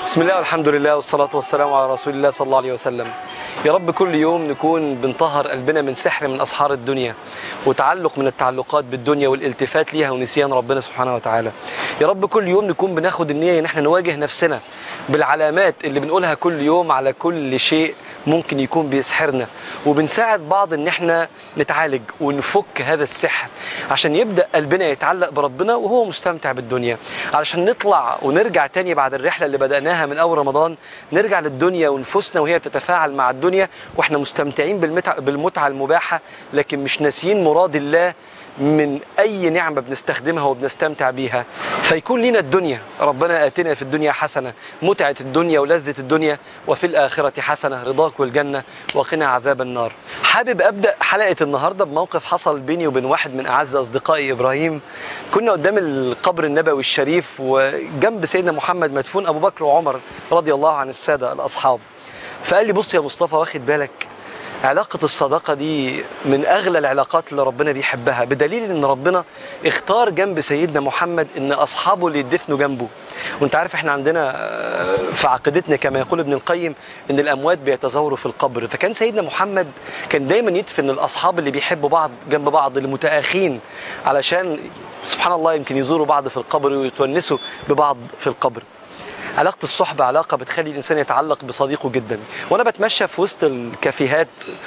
بسم الله والحمد لله والصلاة والسلام على رسول الله صلى الله عليه وسلم يا رب كل يوم نكون بنطهر قلبنا من سحر من أسحار الدنيا وتعلق من التعلقات بالدنيا والالتفات ليها ونسيان ربنا سبحانه وتعالى يا رب كل يوم نكون بناخد النية ان احنا نواجه نفسنا بالعلامات اللي بنقولها كل يوم على كل شيء ممكن يكون بيسحرنا وبنساعد بعض ان احنا نتعالج ونفك هذا السحر عشان يبدا قلبنا يتعلق بربنا وهو مستمتع بالدنيا علشان نطلع ونرجع تاني بعد الرحله اللي بداناها من اول رمضان نرجع للدنيا ونفوسنا وهي بتتفاعل مع الدنيا واحنا مستمتعين بالمتعه بالمتعه المباحه لكن مش ناسيين مراد الله من اي نعمه بنستخدمها وبنستمتع بيها فيكون لنا الدنيا ربنا اتنا في الدنيا حسنه متعه الدنيا ولذه الدنيا وفي الاخره حسنه رضاك والجنه وقنا عذاب النار حابب ابدا حلقه النهارده بموقف حصل بيني وبين واحد من اعز اصدقائي ابراهيم كنا قدام القبر النبوي الشريف وجنب سيدنا محمد مدفون ابو بكر وعمر رضي الله عن الساده الاصحاب فقال لي بص يا مصطفى واخد بالك علاقة الصداقة دي من أغلى العلاقات اللي ربنا بيحبها بدليل إن ربنا اختار جنب سيدنا محمد إن أصحابه اللي يدفنوا جنبه وانت عارف احنا عندنا في عقيدتنا كما يقول ابن القيم ان الاموات بيتزاوروا في القبر فكان سيدنا محمد كان دايما يدفن الاصحاب اللي بيحبوا بعض جنب بعض اللي متآخين علشان سبحان الله يمكن يزوروا بعض في القبر ويتونسوا ببعض في القبر علاقة الصحبة علاقة بتخلي الإنسان يتعلق بصديقه جدا وأنا بتمشى في وسط الكافيهات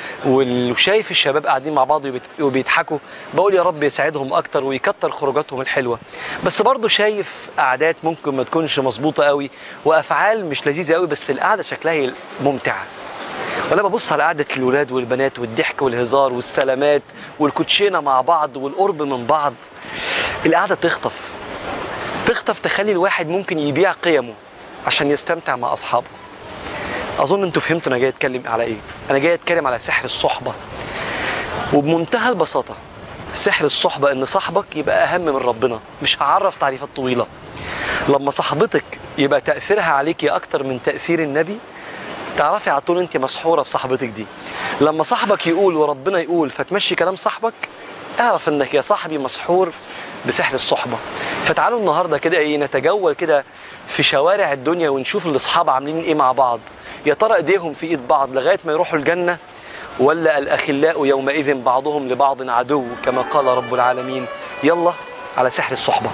وشايف الشباب قاعدين مع بعض وبيضحكوا بقول يا رب يسعدهم أكتر ويكتر خروجاتهم الحلوة بس برضه شايف قعدات ممكن ما تكونش مظبوطة قوي وأفعال مش لذيذة قوي بس القعدة شكلها ممتعة وانا ببص على قعده الولاد والبنات والضحك والهزار والسلامات والكوتشينه مع بعض والقرب من بعض القعده تخطف تخطف تخلي الواحد ممكن يبيع قيمه عشان يستمتع مع اصحابه اظن انتوا فهمتوا انا جاي اتكلم على ايه انا جاي اتكلم على سحر الصحبه وبمنتهى البساطه سحر الصحبه ان صاحبك يبقى اهم من ربنا مش هعرف تعريفات طويله لما صاحبتك يبقى تاثيرها عليكي اكتر من تاثير النبي تعرفي على طول انت مسحوره بصاحبتك دي لما صاحبك يقول وربنا يقول فتمشي كلام صاحبك اعرف انك يا صاحبي مسحور بسحر الصحبه فتعالوا النهارده كده ايه نتجول كده في شوارع الدنيا ونشوف الاصحاب عاملين ايه مع بعض يا ترى ايديهم في ايد بعض لغايه ما يروحوا الجنه ولا الاخلاء يومئذ بعضهم لبعض عدو كما قال رب العالمين يلا على سحر الصحبه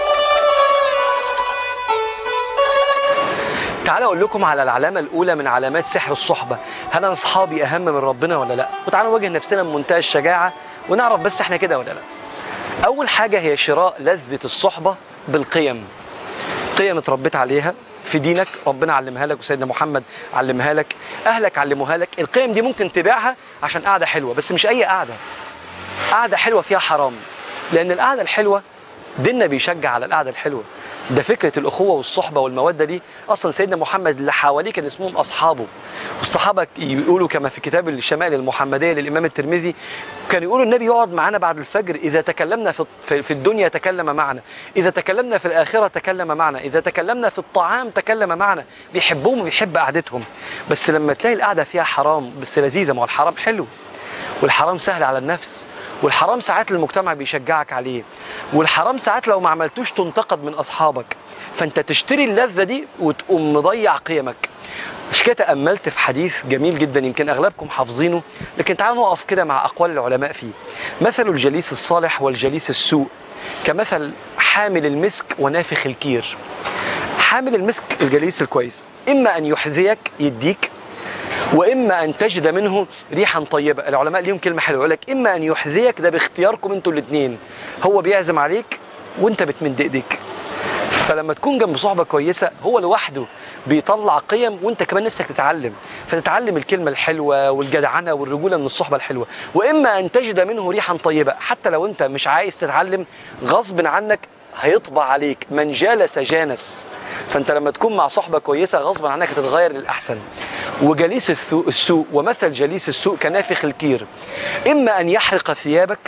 تعالوا اقول لكم على العلامه الاولى من علامات سحر الصحبه هل انا اصحابي اهم من ربنا ولا لا وتعالوا نواجه نفسنا بمنتهى الشجاعه ونعرف بس احنا كده ولا لا اول حاجه هي شراء لذه الصحبه بالقيم قيم اتربيت عليها في دينك ربنا علمها لك وسيدنا محمد علمها لك اهلك علموها لك القيم دي ممكن تبيعها عشان قاعده حلوه بس مش اي قاعده قاعده حلوه فيها حرام لان القعده الحلوه ديننا بيشجع على القعده الحلوه ده فكره الاخوه والصحبه والموده دي اصلا سيدنا محمد اللي حواليه كان اسمهم اصحابه والصحابه يقولوا كما في كتاب الشمائل المحمديه للامام الترمذي كان يقولوا النبي يقعد معانا بعد الفجر اذا تكلمنا في في الدنيا تكلم معنا اذا تكلمنا في الاخره تكلم معنا اذا تكلمنا في الطعام تكلم معنا بيحبهم وبيحب قعدتهم بس لما تلاقي القعده فيها حرام بس لذيذه ما هو الحرام حلو والحرام سهل على النفس والحرام ساعات المجتمع بيشجعك عليه والحرام ساعات لو ما عملتوش تنتقد من اصحابك فانت تشتري اللذه دي وتقوم مضيع قيمك مش كده تاملت في حديث جميل جدا يمكن اغلبكم حافظينه لكن تعالوا نقف كده مع اقوال العلماء فيه مثل الجليس الصالح والجليس السوء كمثل حامل المسك ونافخ الكير حامل المسك الجليس الكويس اما ان يحذيك يديك واما ان تجد منه ريحا طيبه العلماء ليهم كلمه حلوه يقول لك اما ان يحذيك ده باختياركم انتوا الاثنين هو بيعزم عليك وانت بتمد ايديك فلما تكون جنب صحبه كويسه هو لوحده بيطلع قيم وانت كمان نفسك تتعلم فتتعلم الكلمه الحلوه والجدعنه والرجوله من الصحبه الحلوه واما ان تجد منه ريحا طيبه حتى لو انت مش عايز تتعلم غصب عنك هيطبع عليك من جالس جانس فانت لما تكون مع صحبه كويسه غصبا عنك هتتغير للاحسن وجليس السوء ومثل جليس السوء كنافخ الكير اما ان يحرق ثيابك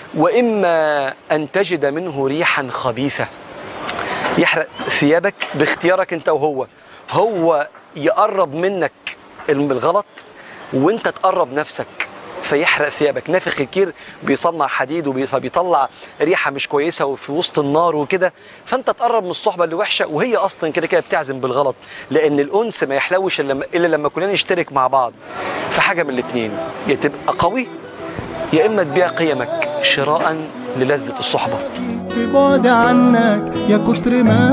واما ان تجد منه ريحا خبيثه يحرق ثيابك باختيارك انت وهو هو يقرب منك الغلط وانت تقرب نفسك فيحرق ثيابك نافخ الكير بيصنع حديد وبي- فبيطلع ريحه مش كويسه وفي وسط النار وكده فانت تقرب من الصحبه اللي وحشه وهي اصلا كده كده بتعزم بالغلط لان الانس ما يحلوش الا لما الا لما كلنا نشترك مع بعض في حاجه من الاثنين يا تبقى قوي يا اما تبيع قيمك شراء للذه الصحبه في بعد عنك يا كتر ما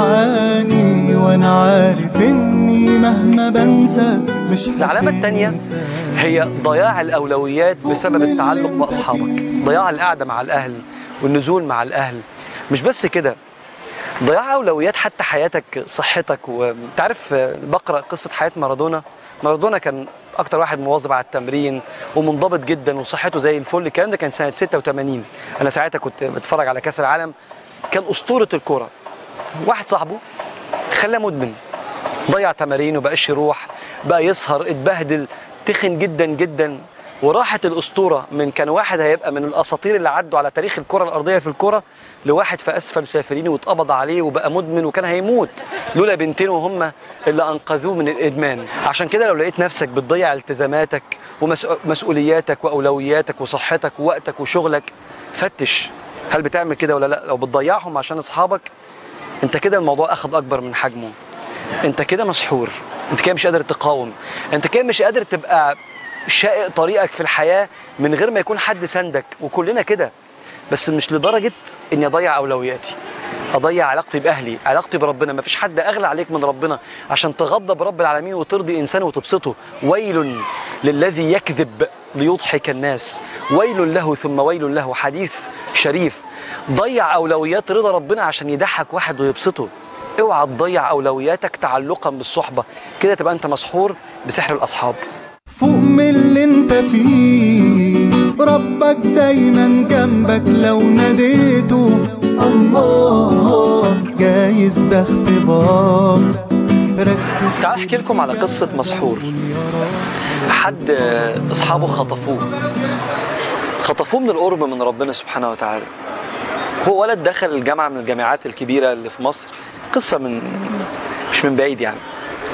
بعاني وانا عارف اني مهما بنسى مش العلامة التانية هتنسى. هي ضياع الأولويات بسبب التعلق بأصحابك ضياع القعدة مع الأهل والنزول مع الأهل مش بس كده ضياع أولويات حتى حياتك صحتك وتعرف بقرأ قصة حياة مارادونا مارادونا كان أكتر واحد مواظب على التمرين ومنضبط جدا وصحته زي الفل الكلام ده كان سنة 86 أنا ساعتها كنت بتفرج على كأس العالم كان أسطورة الكرة واحد صاحبه خلاه مدمن ضيع تمارين وبقاش يروح بقى يسهر اتبهدل تخن جدا جدا وراحت الاسطوره من كان واحد هيبقى من الاساطير اللي عدوا على تاريخ الكره الارضيه في الكره لواحد في اسفل سافلين واتقبض عليه وبقى مدمن وكان هيموت لولا بنتين وهم اللي انقذوه من الادمان عشان كده لو لقيت نفسك بتضيع التزاماتك ومسؤولياتك واولوياتك وصحتك ووقتك وشغلك فتش هل بتعمل كده ولا لا لو بتضيعهم عشان اصحابك انت كده الموضوع اخذ اكبر من حجمه انت كده مسحور انت كده مش قادر تقاوم انت كده مش قادر تبقى شائق طريقك في الحياه من غير ما يكون حد سندك وكلنا كده بس مش لدرجه اني اضيع اولوياتي اضيع علاقتي باهلي علاقتي بربنا ما فيش حد اغلى عليك من ربنا عشان تغضب رب العالمين وترضي انسان وتبسطه ويل للذي يكذب ليضحك الناس ويل له ثم ويل له حديث شريف ضيع اولويات رضا ربنا عشان يضحك واحد ويبسطه اوعى تضيع اولوياتك تعلقا بالصحبه كده تبقى انت مسحور بسحر الاصحاب فوق من اللي انت فيه ربك دايما جنبك لو ناديته الله جايز ده اختبار ركز تعال احكي لكم على قصه مسحور حد اصحابه خطفوه خطفوه من القرب من ربنا سبحانه وتعالى هو ولد دخل الجامعه من الجامعات الكبيره اللي في مصر قصه من مش من بعيد يعني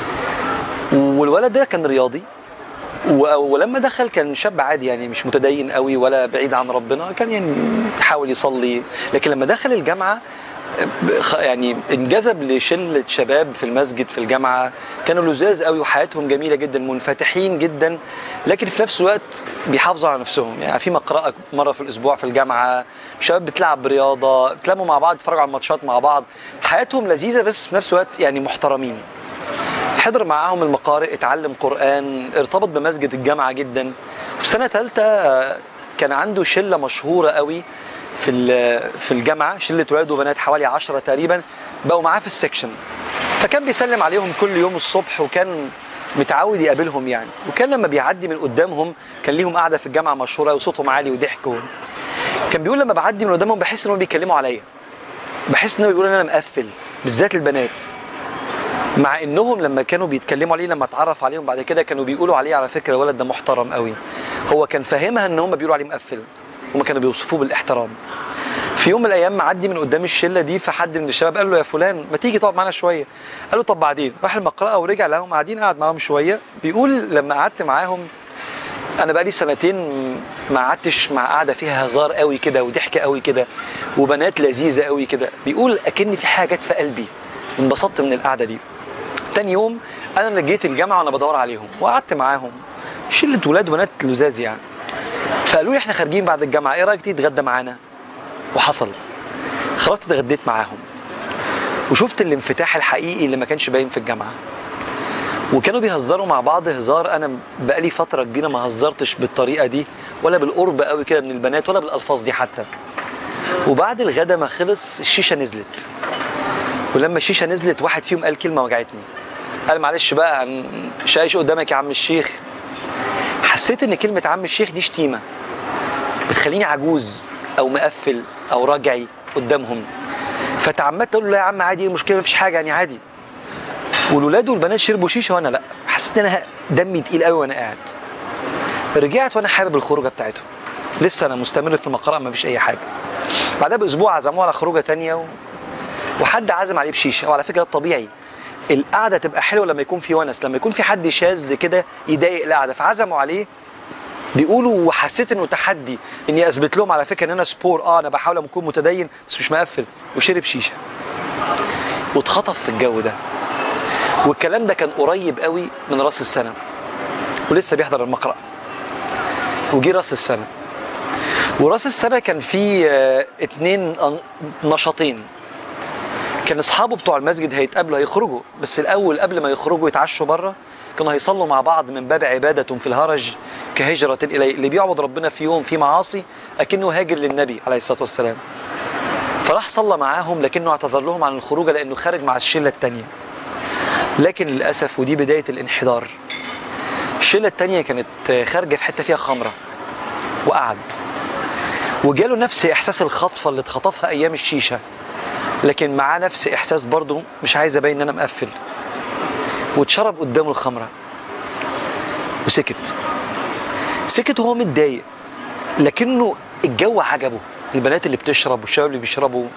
والولد ده كان رياضي و- ولما دخل كان شاب عادي يعني مش متدين قوي ولا بعيد عن ربنا كان يعني يحاول يصلي لكن لما دخل الجامعه خ- يعني انجذب لشله شباب في المسجد في الجامعه كانوا لزاز قوي وحياتهم جميله جدا منفتحين جدا لكن في نفس الوقت بيحافظوا على نفسهم يعني في مقرأة مره في الاسبوع في الجامعه شباب بتلعب رياضه بتلموا مع بعض يتفرجوا على الماتشات مع بعض حياتهم لذيذه بس في نفس الوقت يعني محترمين حضر معاهم المقارئ اتعلم قرآن ارتبط بمسجد الجامعة جدا في سنة ثالثة كان عنده شلة مشهورة قوي في ال- في الجامعة شلة ولاد وبنات حوالي عشرة تقريبا بقوا معاه في السكشن فكان بيسلم عليهم كل يوم الصبح وكان متعود يقابلهم يعني وكان لما بيعدي من قدامهم كان ليهم قاعدة في الجامعة مشهورة وصوتهم عالي وضحك و... كان بيقول لما بعدي من قدامهم بحس انهم بيتكلموا عليا بحس انهم بيقولوا ان انا مقفل بالذات البنات مع انهم لما كانوا بيتكلموا عليه لما اتعرف عليهم بعد كده كانوا بيقولوا عليه على فكره الولد ده محترم قوي هو كان فاهمها ان هم بيقولوا عليه مقفل هم كانوا بيوصفوه بالاحترام في يوم من الايام معدي من قدام الشله دي فحد من الشباب قال له يا فلان ما تيجي تقعد معانا شويه قال له طب بعدين راح المقرأة ورجع لهم قاعدين قعد معاهم شويه بيقول لما قعدت معاهم انا بقالي سنتين ما قعدتش مع قعده فيها هزار قوي كده وضحك قوي كده وبنات لذيذه قوي كده بيقول اكن في حاجه جت في قلبي انبسطت من القعده دي تاني يوم انا اللي جيت الجامعه وانا بدور عليهم وقعدت معاهم شله ولاد وبنات لزاز يعني فقالوا لي احنا خارجين بعد الجامعه ايه رايك تيجي تتغدى معانا وحصل خرجت اتغديت معاهم وشفت الانفتاح الحقيقي اللي ما كانش باين في الجامعه وكانوا بيهزروا مع بعض هزار انا بقالي فتره كبيره ما هزرتش بالطريقه دي ولا بالقرب قوي كده من البنات ولا بالالفاظ دي حتى وبعد الغدا ما خلص الشيشه نزلت ولما الشيشه نزلت واحد فيهم قال كلمه وجعتني قال معلش بقى عن- شايش قدامك يا عم الشيخ حسيت ان كلمه عم الشيخ دي شتيمه بتخليني عجوز او مقفل او راجعي قدامهم فتعمدت اقول له لا يا عم عادي إيه المشكله مفيش حاجه يعني عادي والولاد والبنات شربوا شيشه وانا لا حسيت ان انا دمي تقيل قوي وانا قاعد رجعت وانا حابب الخروجه بتاعتهم لسه انا مستمر في المقرأة مفيش اي حاجه بعدها باسبوع عزموه على خروجه تانية و... وحد عازم عليه بشيشه وعلى فكره ده طبيعي القعده تبقى حلوه لما يكون في ونس لما يكون في حد شاذ كده يضايق القعده فعزموا عليه بيقولوا وحسيت انه تحدي اني اثبت لهم على فكره ان انا سبور اه انا بحاول اكون متدين بس مش مقفل وشرب شيشه واتخطف في الجو ده والكلام ده كان قريب قوي من راس السنه ولسه بيحضر المقرأة وجي راس السنه وراس السنه كان فيه آه، اتنين أن- نشاطين كان اصحابه بتوع المسجد هيتقابلوا هيخرجوا بس الاول قبل ما يخرجوا يتعشوا بره كانوا هيصلوا مع بعض من باب عباده في الهرج كهجره اليه اللي بيعبد ربنا في يوم في معاصي اكنه هاجر للنبي عليه الصلاه والسلام فراح صلى معاهم لكنه اعتذر لهم عن الخروج لانه خارج مع الشله الثانيه لكن للاسف ودي بدايه الانحدار الشله الثانيه كانت خارجه في حته فيها خمره وقعد وجاله نفس احساس الخطفه اللي اتخطفها ايام الشيشه لكن معاه نفس احساس برضه مش عايز ابين ان انا مقفل واتشرب قدامه الخمره وسكت سكت وهو متضايق لكنه الجو عجبه البنات اللي بتشرب والشباب اللي بيشربوا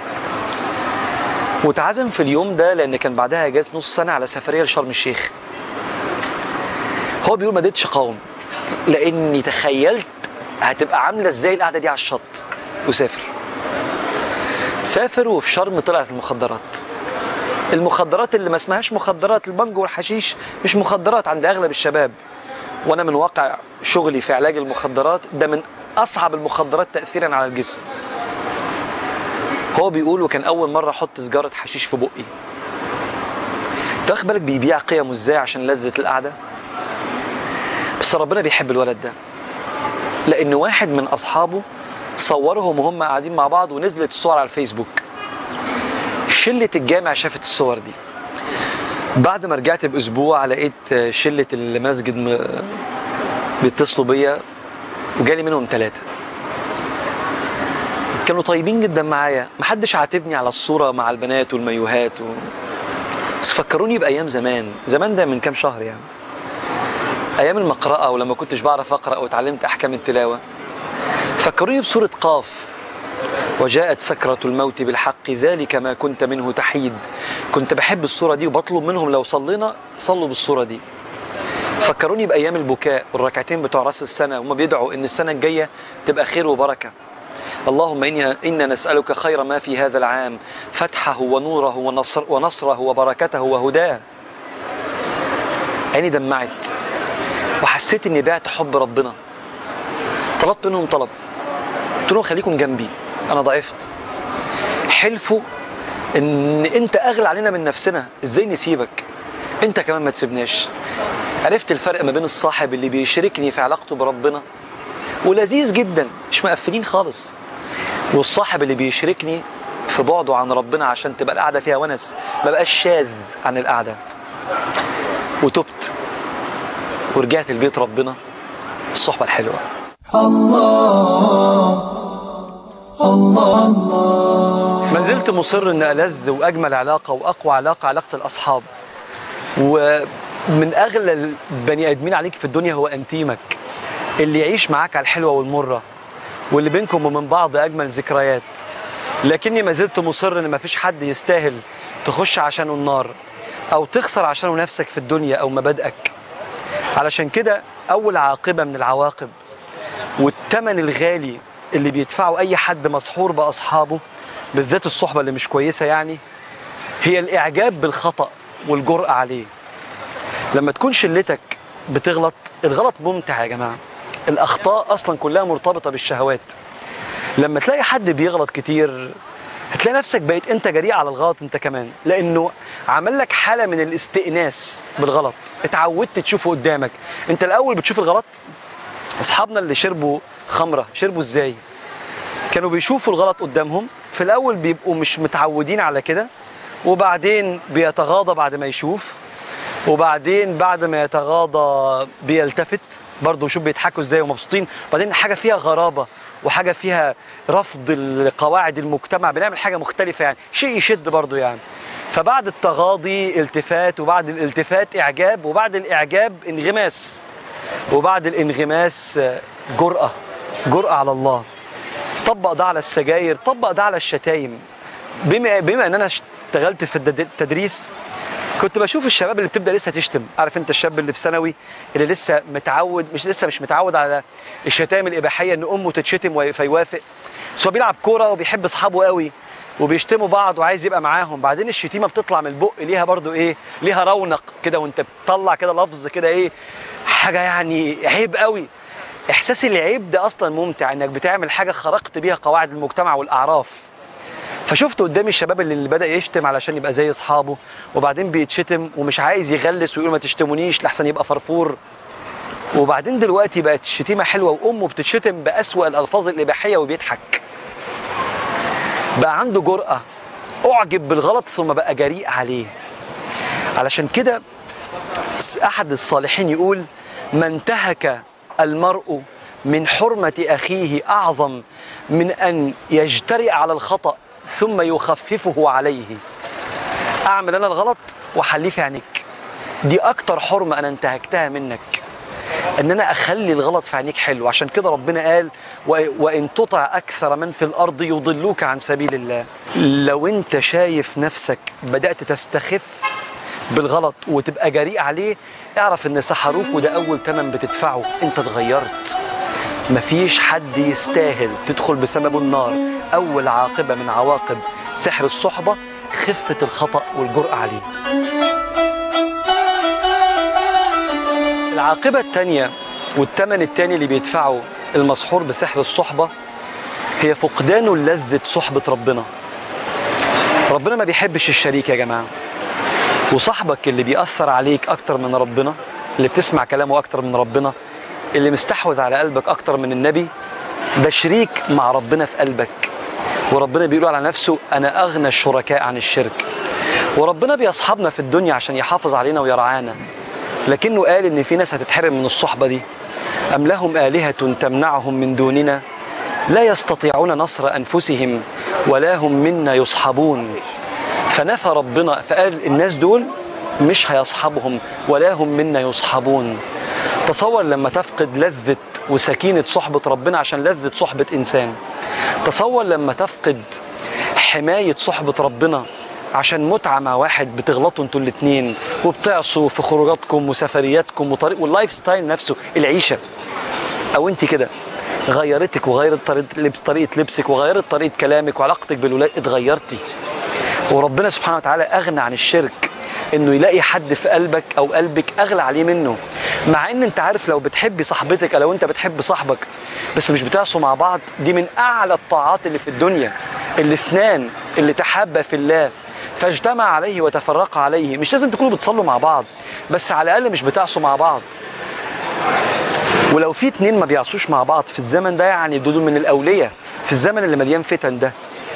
واتعزم في اليوم ده لان كان بعدها اجازه نص سنه على سفريه لشرم الشيخ هو بيقول ما قدرتش اقاوم لاني تخيلت هتبقى عامله ازاي القعده دي على الشط وسافر سافر وفي شرم طلعت المخدرات المخدرات اللي ما اسمهاش مخدرات البنجو والحشيش مش مخدرات عند اغلب الشباب وانا من واقع شغلي في علاج المخدرات ده من اصعب المخدرات تاثيرا على الجسم هو بيقول وكان اول مره احط سيجاره حشيش في بقي انت واخد بالك بيبيع قيمه ازاي عشان لذه القعده بس ربنا بيحب الولد ده لان واحد من اصحابه صورهم وهم قاعدين مع بعض ونزلت الصور على الفيسبوك شله الجامع شافت الصور دي بعد ما رجعت باسبوع لقيت شله المسجد م- بيتصلوا بيا وجالي منهم ثلاثه كانوا طيبين جدا معايا محدش عاتبني على الصوره مع البنات والمايوهات و... بس فكروني بايام زمان زمان ده من كام شهر يعني ايام المقرأة ولما كنتش بعرف اقرا واتعلمت احكام التلاوه فكروني بسوره قاف وجاءت سكرة الموت بالحق ذلك ما كنت منه تحيد كنت بحب الصورة دي وبطلب منهم لو صلينا صلوا بالصورة دي فكروني بأيام البكاء والركعتين بتوع راس السنة وما بيدعوا إن السنة الجاية تبقى خير وبركة اللهم إنا, إنا نسألك خير ما في هذا العام فتحه ونوره ونصر ونصره وبركته وهداه عيني دمعت وحسيت إني بعت حب ربنا طلبت منهم طلب قلت لهم خليكم جنبي انا ضعفت حلفوا ان انت اغلى علينا من نفسنا ازاي نسيبك انت كمان ما تسيبناش عرفت الفرق ما بين الصاحب اللي بيشاركني في علاقته بربنا ولذيذ جدا مش مقفلين خالص والصاحب اللي بيشاركني في بعده عن ربنا عشان تبقى القعده فيها ونس ما بقاش شاذ عن القعده وتبت ورجعت البيت ربنا الصحبه الحلوه ما زلت مصر ان ألذ واجمل علاقه واقوى علاقه علاقه الاصحاب ومن اغلى البني ادمين عليك في الدنيا هو انتيمك اللي يعيش معاك على الحلوه والمره واللي بينكم ومن بعض اجمل ذكريات لكني ما زلت مصر ان ما فيش حد يستاهل تخش عشانه النار او تخسر عشانه نفسك في الدنيا او مبادئك علشان كده اول عاقبه من العواقب والثمن الغالي اللي بيدفعه اي حد مسحور باصحابه بالذات الصحبه اللي مش كويسه يعني هي الاعجاب بالخطا والجرأه عليه لما تكون شلتك بتغلط الغلط ممتع يا جماعه الاخطاء اصلا كلها مرتبطه بالشهوات لما تلاقي حد بيغلط كتير هتلاقي نفسك بقيت انت جريء على الغلط انت كمان لانه عمل لك حاله من الاستئناس بالغلط اتعودت تشوفه قدامك انت الاول بتشوف الغلط اصحابنا اللي شربوا خمره شربوا ازاي كانوا بيشوفوا الغلط قدامهم في الاول بيبقوا مش متعودين على كده وبعدين بيتغاضى بعد ما يشوف وبعدين بعد ما يتغاضى بيلتفت برضه شوف بيضحكوا ازاي ومبسوطين وبعدين حاجه فيها غرابه وحاجه فيها رفض لقواعد المجتمع بنعمل حاجه مختلفه يعني شيء يشد برضه يعني فبعد التغاضي التفات وبعد الالتفات اعجاب وبعد الاعجاب انغماس وبعد الانغماس آه، جرأة جرأة على الله طبق ده على السجاير طبق ده على الشتايم بما بما ان انا اشتغلت في التد- التدريس كنت بشوف الشباب اللي بتبدا لسه تشتم عارف انت الشاب اللي في ثانوي اللي لسه متعود مش لسه مش متعود على الشتائم الاباحيه ان امه تتشتم وي- فيوافق بس هو بيلعب كوره وبيحب اصحابه قوي وبيشتموا بعض وعايز يبقى معاهم بعدين الشتيمه بتطلع من البق ليها برضو ايه ليها رونق كده وانت بتطلع كده لفظ كده ايه حاجه يعني عيب قوي احساس العيب ده اصلا ممتع انك بتعمل حاجه خرقت بيها قواعد المجتمع والاعراف فشفت قدامي الشباب اللي, اللي بدا يشتم علشان يبقى زي اصحابه وبعدين بيتشتم ومش عايز يغلس ويقول ما تشتمونيش لحسن يبقى فرفور وبعدين دلوقتي بقت الشتيمه حلوه وامه بتتشتم باسوا الالفاظ الاباحيه وبيضحك بقى عنده جرأة أعجب بالغلط ثم بقى جريء عليه علشان كده أحد الصالحين يقول ما انتهك المرء من حرمة أخيه أعظم من أن يجترئ على الخطأ ثم يخففه عليه أعمل أنا الغلط وحليه في عينيك دي أكتر حرمة أنا انتهكتها منك ان انا اخلي الغلط في عينيك حلو عشان كده ربنا قال و- وان تطع اكثر من في الارض يضلوك عن سبيل الله لو انت شايف نفسك بدات تستخف بالغلط وتبقى جريء عليه اعرف ان سحروك وده اول ثمن بتدفعه انت اتغيرت مفيش حد يستاهل تدخل بسببه النار اول عاقبه من عواقب سحر الصحبه خفه الخطا والجرأه عليه العاقبة الثانية والثمن الثاني اللي بيدفعه المسحور بسحر الصحبة هي فقدان لذة صحبة ربنا ربنا ما بيحبش الشريك يا جماعة وصاحبك اللي بيأثر عليك أكتر من ربنا اللي بتسمع كلامه أكتر من ربنا اللي مستحوذ على قلبك أكتر من النبي ده شريك مع ربنا في قلبك وربنا بيقول على نفسه أنا أغنى الشركاء عن الشرك وربنا بيصحبنا في الدنيا عشان يحافظ علينا ويرعانا لكنه قال ان في ناس هتتحرم من الصحبه دي ام لهم الهه تمنعهم من دوننا لا يستطيعون نصر انفسهم ولا هم منا يصحبون فنفى ربنا فقال الناس دول مش هيصحبهم ولا هم منا يصحبون تصور لما تفقد لذة وسكينة صحبة ربنا عشان لذة صحبة إنسان تصور لما تفقد حماية صحبة ربنا عشان متعة مع واحد بتغلطوا انتوا الاتنين وبتعصوا في خروجاتكم وسفرياتكم وطريق واللايف ستايل نفسه العيشة او انت كده غيرتك وغيرت طريقة لبس طريقة لبسك وغيرت طريقة كلامك وعلاقتك بالولاد اتغيرتي وربنا سبحانه وتعالى اغنى عن الشرك انه يلاقي حد في قلبك او قلبك اغلى عليه منه مع ان انت عارف لو بتحبي صاحبتك او لو انت بتحب صاحبك بس مش بتعصوا مع بعض دي من اعلى الطاعات اللي في الدنيا الاثنان اللي تحابا في الله فاجتمع عليه وتفرق عليه مش لازم تكونوا بتصلوا مع بعض بس على الاقل مش بتعصوا مع بعض ولو في اتنين ما بيعصوش مع بعض في الزمن ده يعني دول من الاولياء في الزمن اللي مليان فتن ده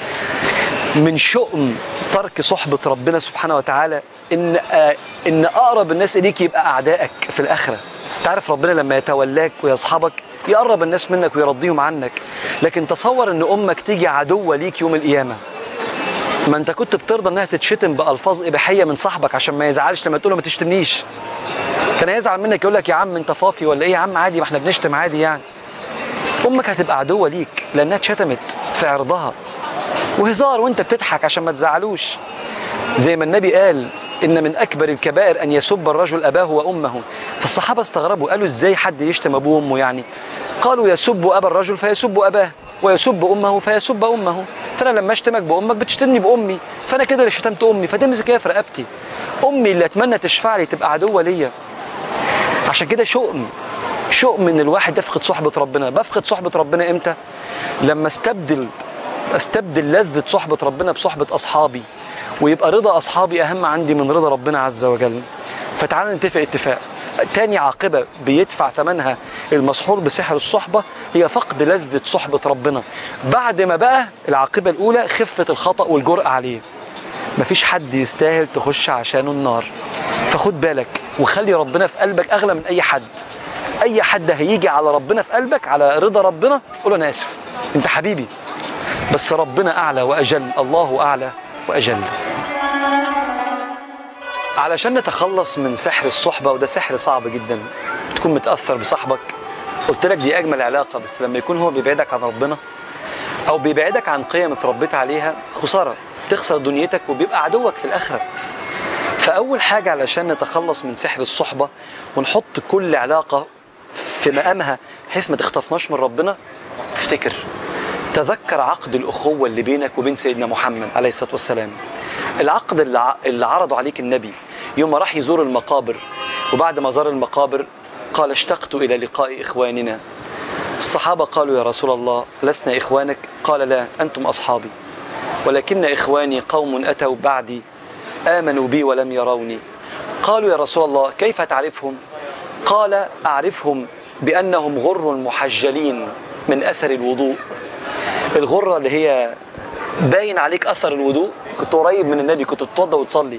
من شؤم ترك صحبة ربنا سبحانه وتعالى إن آه إن أقرب الناس إليك يبقى أعدائك في الآخرة. تعرف ربنا لما يتولاك ويصحبك يقرب الناس منك ويرضيهم عنك. لكن تصور إن أمك تيجي عدوة ليك يوم القيامة. ما أنت كنت بترضى إنها تتشتم بألفاظ إباحية من صاحبك عشان ما يزعلش لما تقول له ما تشتمنيش. كان هيزعل منك يقول لك يا عم أنت فافي ولا إيه يا عم عادي ما إحنا بنشتم عادي يعني. أمك هتبقى عدوة ليك لأنها اتشتمت في عرضها وهزار وانت بتضحك عشان ما تزعلوش زي ما النبي قال ان من اكبر الكبائر ان يسب الرجل اباه وامه فالصحابه استغربوا قالوا ازاي حد يشتم ابوه وامه يعني قالوا يسب ابا الرجل فيسب اباه ويسب امه فيسب امه فانا لما اشتمك بامك بتشتمني بامي فانا كده اللي شتمت امي فتمسك هي في رقبتي امي اللي اتمنى تشفع لي تبقى عدوه ليا عشان كده شؤم شؤم ان الواحد يفقد صحبه ربنا بفقد صحبه ربنا امتى لما استبدل استبدل لذة صحبة ربنا بصحبة أصحابي ويبقى رضا أصحابي أهم عندي من رضا ربنا عز وجل فتعال نتفق اتفاق تاني عاقبة بيدفع ثمنها المسحور بسحر الصحبة هي فقد لذة صحبة ربنا بعد ما بقى العاقبة الأولى خفة الخطأ والجرأة عليه مفيش حد يستاهل تخش عشانه النار فخد بالك وخلي ربنا في قلبك أغلى من أي حد أي حد هيجي على ربنا في قلبك على رضا ربنا قول أنا آسف أنت حبيبي بس ربنا أعلى وأجل الله أعلى وأجل علشان نتخلص من سحر الصحبة وده سحر صعب جدا تكون متأثر بصاحبك قلت لك دي أجمل علاقة بس لما يكون هو بيبعدك عن ربنا أو بيبعدك عن قيم اتربيت عليها خسارة تخسر دنيتك وبيبقى عدوك في الآخرة فاول حاجه علشان نتخلص من سحر الصحبه ونحط كل علاقه في مقامها بحيث ما تخطفناش من ربنا افتكر تذكر عقد الاخوه اللي بينك وبين سيدنا محمد عليه الصلاه والسلام العقد اللي ع- اللي عرضه عليك النبي يوم ما راح يزور المقابر وبعد ما زار المقابر قال اشتقت الى لقاء اخواننا الصحابه قالوا يا رسول الله لسنا اخوانك قال لا انتم اصحابي ولكن اخواني قوم اتوا بعدي امنوا بي ولم يروني قالوا يا رسول الله كيف تعرفهم قال اعرفهم بانهم غر محجلين من اثر الوضوء الغره اللي هي باين عليك اثر الوضوء كنت قريب من النبي كنت تتوضى وتصلي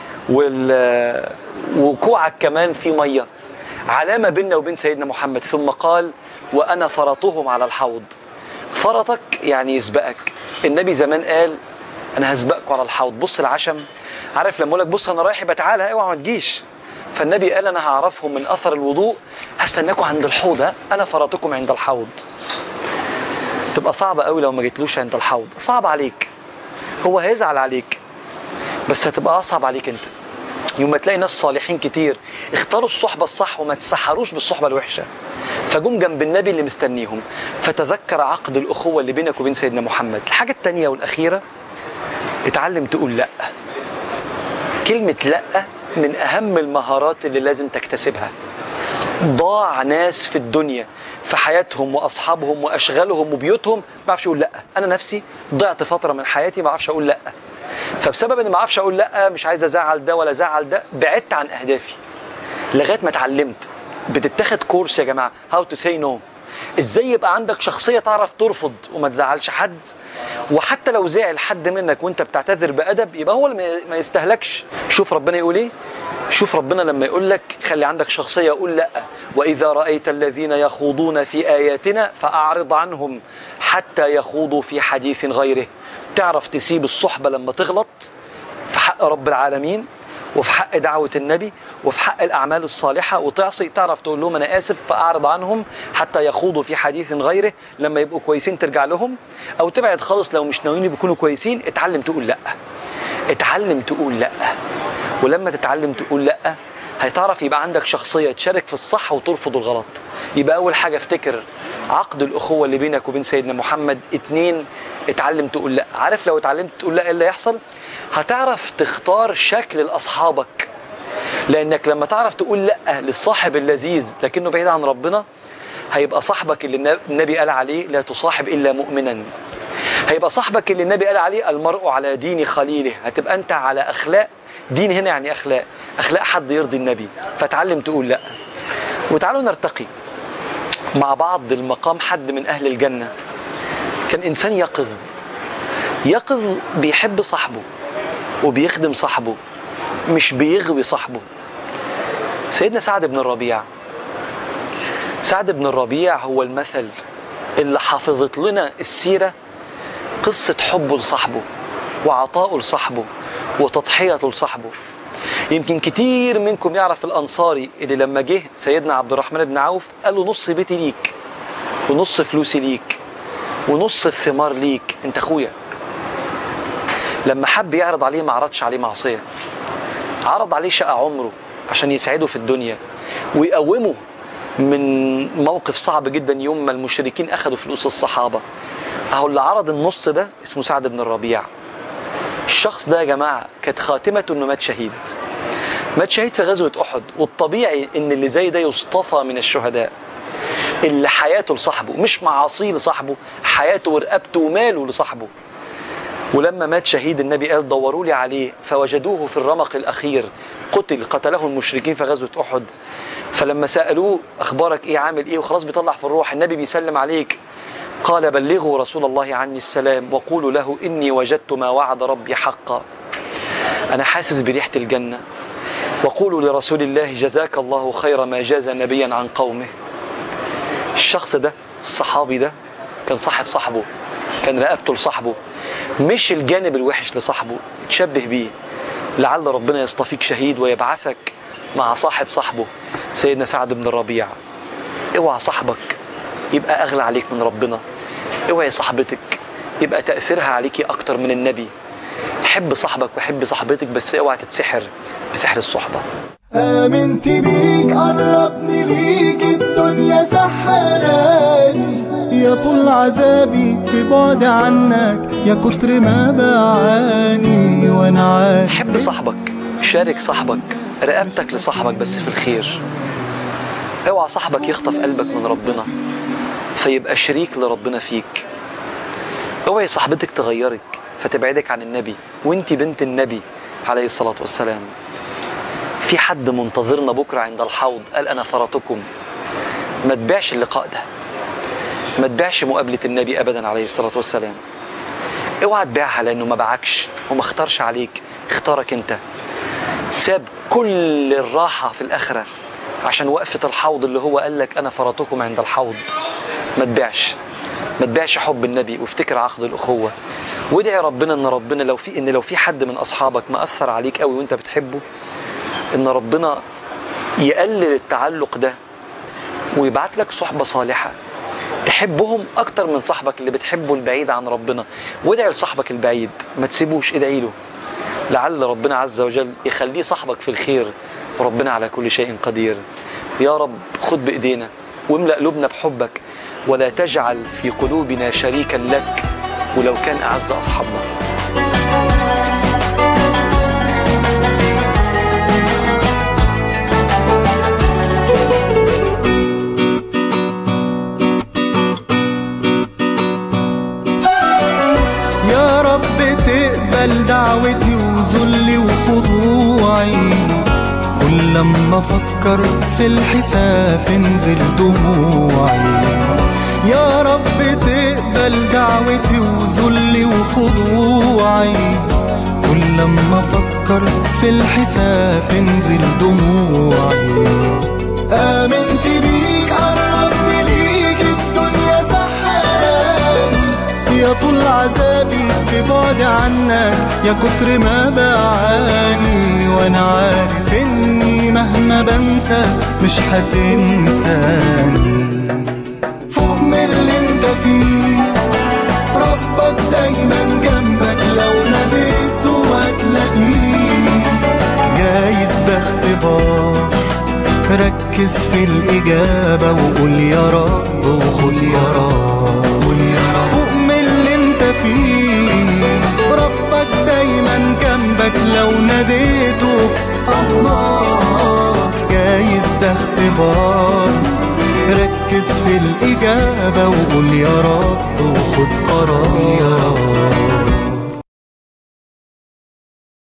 وال وكوعك كمان في ميه علامه بيننا وبين سيدنا محمد ثم قال وانا فرطهم على الحوض فرطك يعني يسبقك النبي زمان قال انا هسبقكم على الحوض بص العشم عارف لما اقول لك بص انا رايح يبقى تعالى اوعى ما تجيش فالنبي قال انا هعرفهم من اثر الوضوء هستناكم عند الحوض ها؟ انا فرطكم عند الحوض تبقى صعبة قوي لو ما جيتلوش عند الحوض صعب عليك هو هيزعل عليك بس هتبقى اصعب عليك انت يوم ما تلاقي ناس صالحين كتير اختاروا الصحبة الصح وما تسحروش بالصحبة الوحشة فجم جنب النبي اللي مستنيهم فتذكر عقد الأخوة اللي بينك وبين سيدنا محمد الحاجة التانية والأخيرة اتعلم تقول لأ كلمة لأ من أهم المهارات اللي لازم تكتسبها ضاع ناس في الدنيا في حياتهم واصحابهم واشغالهم وبيوتهم ما بعرفش اقول لا انا نفسي ضعت فتره من حياتي ما بعرفش اقول لا فبسبب اني ما اعرفش اقول لا مش عايز ازعل ده ولا ازعل ده بعدت عن اهدافي لغايه ما اتعلمت بتتاخد كورس يا جماعه هاو تو سي نو ازاي يبقى عندك شخصيه تعرف ترفض وما تزعلش حد وحتى لو زعل حد منك وانت بتعتذر بادب يبقى هو اللي ما- ما يستهلكش شوف ربنا يقول ايه شوف ربنا لما يقول لك خلي عندك شخصيه قول لا واذا رايت الذين يخوضون في اياتنا فاعرض عنهم حتى يخوضوا في حديث غيره تعرف تسيب الصحبه لما تغلط في حق رب العالمين وفي حق دعوة النبي وفي حق الأعمال الصالحة وتعصي تعرف تقول لهم أنا آسف فأعرض عنهم حتى يخوضوا في حديث غيره لما يبقوا كويسين ترجع لهم أو تبعد خالص لو مش ناويين يكونوا كويسين اتعلم تقول لأ اتعلم تقول لأ ولما تتعلم تقول لأ هتعرف يبقى عندك شخصية تشارك في الصح وترفض الغلط يبقى أول حاجة افتكر عقد الأخوة اللي بينك وبين سيدنا محمد اتنين اتعلم تقول لأ عارف لو اتعلمت تقول لأ ايه اللي يحصل هتعرف تختار شكل لأصحابك لأنك لما تعرف تقول لأ للصاحب اللذيذ لكنه بعيد عن ربنا هيبقى صاحبك اللي النب- النبي قال عليه لا تصاحب إلا مؤمنا هيبقى صاحبك اللي النبي قال عليه المرء على دين خليله هتبقى انت على اخلاق دين هنا يعني اخلاق اخلاق حد يرضي النبي فتعلم تقول لا وتعالوا نرتقي مع بعض المقام حد من اهل الجنه كان انسان يقظ يقظ بيحب صاحبه وبيخدم صاحبه مش بيغوي صاحبه سيدنا سعد بن الربيع سعد بن الربيع هو المثل اللي حافظت لنا السيره قصة حبه لصاحبه وعطائه لصاحبه وتضحيته لصاحبه يمكن كتير منكم يعرف الأنصاري اللي لما جه سيدنا عبد الرحمن بن عوف قال له نص بيتي ليك ونص فلوسي ليك ونص الثمار ليك انت اخويا لما حب يعرض عليه ما عرضش عليه معصية عرض عليه شقى عمره عشان يسعده في الدنيا ويقومه من موقف صعب جدا يوم ما المشركين اخذوا فلوس الصحابه اهو اللي عرض النص ده اسمه سعد بن الربيع الشخص ده يا جماعه كانت خاتمته انه مات شهيد مات شهيد في غزوه احد والطبيعي ان اللي زي ده يصطفى من الشهداء اللي حياته لصاحبه مش معاصيه لصاحبه حياته ورقبته وماله لصاحبه ولما مات شهيد النبي قال دوروا لي عليه فوجدوه في الرمق الاخير قتل قتله المشركين في غزوه احد فلما سالوه اخبارك ايه عامل ايه وخلاص بيطلع في الروح النبي بيسلم عليك قال بلغوا رسول الله عني السلام وقولوا له اني وجدت ما وعد ربي حقا انا حاسس بريحه الجنه وقولوا لرسول الله جزاك الله خير ما جاز نبيا عن قومه الشخص ده الصحابي ده كان صاحب صاحبه كان رقبته لصاحبه مش الجانب الوحش لصاحبه تشبه بيه لعل ربنا يصطفيك شهيد ويبعثك مع صاحب صاحبه سيدنا سعد بن الربيع اوعى صاحبك يبقى اغلى عليك من ربنا اوعي صاحبتك يبقى تاثيرها عليكي اكتر من النبي حب صاحبك وحب صاحبتك بس اوعى تتسحر بسحر الصحبة آمنت بيك قربني ليك الدنيا سحراني يا طول عذابي في بعد عنك يا كتر ما بعاني وانا عارف حب صاحبك شارك صاحبك رقبتك لصاحبك بس في الخير اوعى صاحبك يخطف قلبك من ربنا فيبقى شريك لربنا فيك اوعي صاحبتك تغيرك فتبعدك عن النبي وانت بنت النبي عليه الصلاة والسلام في حد منتظرنا بكرة عند الحوض قال أنا فرطكم ما تبيعش اللقاء ده ما تبيعش مقابلة النبي أبدا عليه الصلاة والسلام اوعى تبيعها لأنه ما باعكش وما اختارش عليك اختارك أنت ساب كل الراحة في الآخرة عشان وقفة الحوض اللي هو قال لك أنا فرطكم عند الحوض ما تبيعش ما تبيعش حب النبي وافتكر عقد الأخوة وادعي ربنا ان ربنا لو في ان لو في حد من اصحابك مأثر عليك قوي وانت بتحبه ان ربنا يقلل التعلق ده ويبعت لك صحبة صالحة تحبهم اكتر من صاحبك اللي بتحبه البعيد عن ربنا وادعي لصاحبك البعيد ما تسيبوش ادعي له لعل ربنا عز وجل يخليه صاحبك في الخير وربنا على كل شيء قدير يا رب خد بايدينا واملأ قلوبنا بحبك ولا تجعل في قلوبنا شريكا لك ولو كان اعز اصحابنا يا رب تقبل دعوتي وذلي وخضوعي كل لما افكر في الحساب تنزل دموعي يا رب تقبل دعوتي وذلي وخضوعي كل لما افكر في الحساب تنزل دموعي آمنت بيك قربني ليك الدنيا سحراني يا طول عذابي في بعد عنك يا كتر ما بعاني وانا عارف اني مهما بنسى مش هتنساني فوق من اللي انت فيه ربك دايما جنبك لو ناديته هتلاقيه جايز ده اختبار ركز في الإجابة وقول يا رب وخد يا رب قول يا رب فوق من اللي انت فيه ربك دايما جنبك لو ناديته الله جايز ده اختبار ركز في الإجابة وقول يا رب وخد قرار يا رب